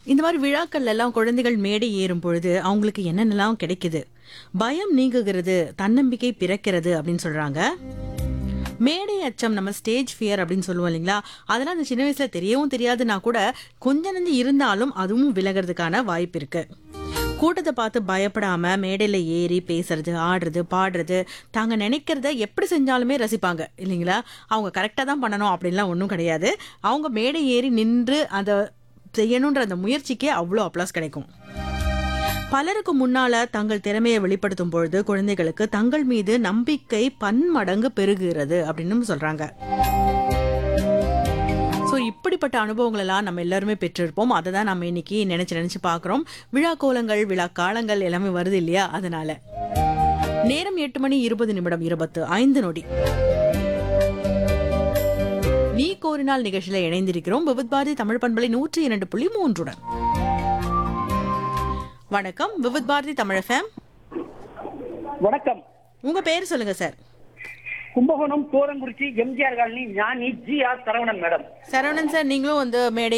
இந்த மாதிரி விழாக்கள்ல எல்லாம் குழந்தைகள் மேடை ஏறும் பொழுது அவங்களுக்கு என்னென்னலாம் கிடைக்குது பயம் நீங்குகிறது தன்னம்பிக்கை பிறக்கிறது அப்படின்னு சொல்றாங்க மேடை அச்சம் நம்ம ஸ்டேஜ் ஃபியர் அப்படின்னு சொல்லுவோம் இல்லைங்களா அதெல்லாம் அந்த சின்ன வயசுல தெரியவும் தெரியாதுன்னா கூட கொஞ்ச நஞ்சு இருந்தாலும் அதுவும் விலகிறதுக்கான வாய்ப்பு இருக்கு கூட்டத்தை பார்த்து பயப்படாம மேடையில ஏறி பேசுறது ஆடுறது பாடுறது தாங்க நினைக்கிறத எப்படி செஞ்சாலுமே ரசிப்பாங்க இல்லைங்களா அவங்க கரெக்டா தான் பண்ணணும் அப்படின்லாம் ஒன்றும் கிடையாது அவங்க மேடை ஏறி நின்று அதை செய்யணுன்ற அந்த முயற்சிக்கே அவ்வளோ அப்ளாஸ் கிடைக்கும் பலருக்கு முன்னால தங்கள் திறமையை வெளிப்படுத்தும் பொழுது குழந்தைகளுக்கு தங்கள் மீது நம்பிக்கை பன்மடங்கு பெருகுகிறது அப்படின்னு சொல்றாங்க ஸோ இப்படிப்பட்ட அனுபவங்கள் எல்லாம் நம்ம எல்லாருமே பெற்றிருப்போம் அதை தான் நம்ம இன்னைக்கு நினைச்சு நினைச்சு பார்க்குறோம் விழா கோலங்கள் விழா காலங்கள் எல்லாமே வருது இல்லையா அதனால நேரம் எட்டு மணி இருபது நிமிடம் இருபத்து ஐந்து நொடி நீ கோரினால் நிகழ்ச்சியில இணைந்திருக்கிறோம் விவித் பாரதி தமிழ் பண்பலை நூற்றி இரண்டு புள்ளி மூன்றுடன் வணக்கம் விவித் பாரதி தமிழ் எஃப்எம் வணக்கம் உங்க பேர் சொல்லுங்க sir Kumbakonam Thorangurichi MGR colony Gnani G R Saravanan madam Saravanan sir நீங்களும் வந்து மேடை